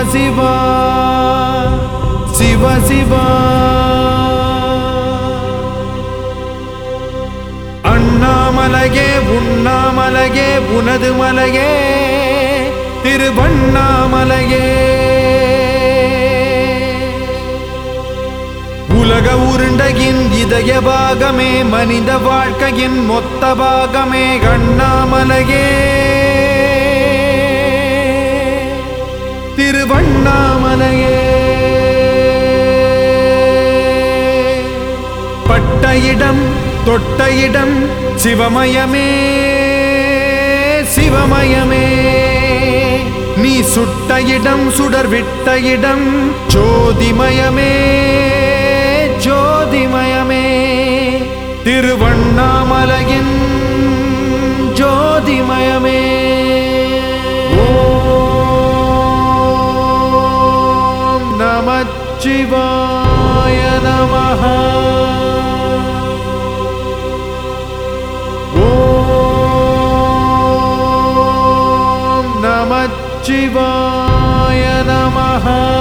சிவா சிவ சிவா அண்ணாமலையே உண்ணாமலையே உனது மலையே திருவண்ணாமலையே உலக உருண்டையின் இதய பாகமே மனித வாழ்க்கையின் மொத்த பாகமே அண்ணாமலையே திருவண்ணாமலையே பட்ட இடம் தொட்ட இடம் சிவமயமே சிவமயமே நீ சுட்ட இடம் சுடர் விட்ட இடம் ஜோதிமயமே ஜோதிமயமே திருவண்ணாமலையின் ஜோதிமயமே ஓம் நமச்சிவாய நமः ஓம் நமச்சிவாய நமः